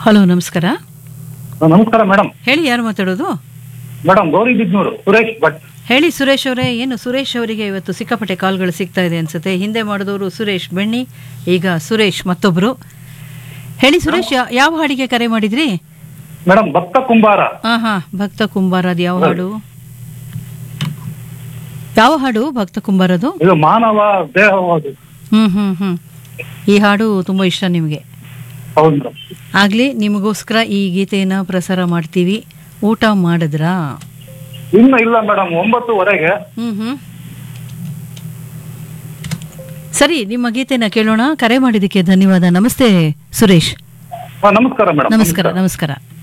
hello ನಮಸ್ಕಾರ ನಮಸ್ಕಾರ madam ಹೇಳಿ ಯಾರು ಮಾತಾಡೋದು ಮೇಡಮ್ ಗೌರಿ ಬಿದ್ನೂರು ಸುರೇಶ್ ಭಟ್ ಹೇಳಿ ಸುರೇಶ್ ಅವರೇ ಏನು ಸುರೇಶ್ ಅವರಿಗೆ ಇವತ್ತು ಸಿಕ್ಕಾಪಟ್ಟೆ ಕಾಲ್ಗಳು ಸಿಗ್ತಾ ಇದೆ ಅನ್ಸುತ್ತೆ ಹಿಂದೆ ಮಾಡಿದವರು ಸುರೇಶ್ ಬೆಣ್ಣಿ ಈಗ ಸುರೇಶ್ ಮತ್ತೊಬ್ರು ಹೇಳಿ ಸುರೇಶ್ ಯಾ- ಯಾವ ಹಾಡಿಗೆ ಕರೆ ಮಾಡಿದ್ರಿ ಮೇಡಮ್ ಭಕ್ತ ಕುಂಬಾರ ಹಾ ಹಾ ಭಕ್ತ ಕುಂಬಾರದು ಯಾವ ಹಾಡು ಯಾವ ಹಾಡು ಭಕ್ತ ಕುಂಬಾರದು ಇದು ಮಾನವ ದೇಹವಾದು ಹ್ಮ್ ಹ್ಮ್ ಹ್ಮ್ ಈ ಹಾಡು ತುಂಬಾ ಇಷ್ಟ ನಿಮಗೆ ಹೌದು ಮೇಡಮ್ ಆಗ್ಲಿ ನಿಮಗೋಸ್ಕರ ಈ ಗೀತೆಯನ್ನ ಪ್ರಸಾರ ಮಾಡ್ತೀವಿ ಊಟ ಮಾಡಿದ್ರಾ ಇನ್ನು ಇಲ್ಲ ಮೇಡಮ್ ಒಂಬತ್ತುವರೆಗೆ ಹ್ಮ್ ಹ್ಮ್ ಸರಿ ನಿಮ್ಮ ಗೀತೆನ ಕೇಳೋಣ ಕರೆ ಮಾಡಿದ್ದಕ್ಕೆ ಧನ್ಯವಾದ ನಮಸ್ತೆ ಸುರೇಶ್ ಹಾ, ನಮಸ್ಕಾರ ಮೇಡಮ್ ನಮಸ್ಕಾರ ನಮಸ್ಕಾರ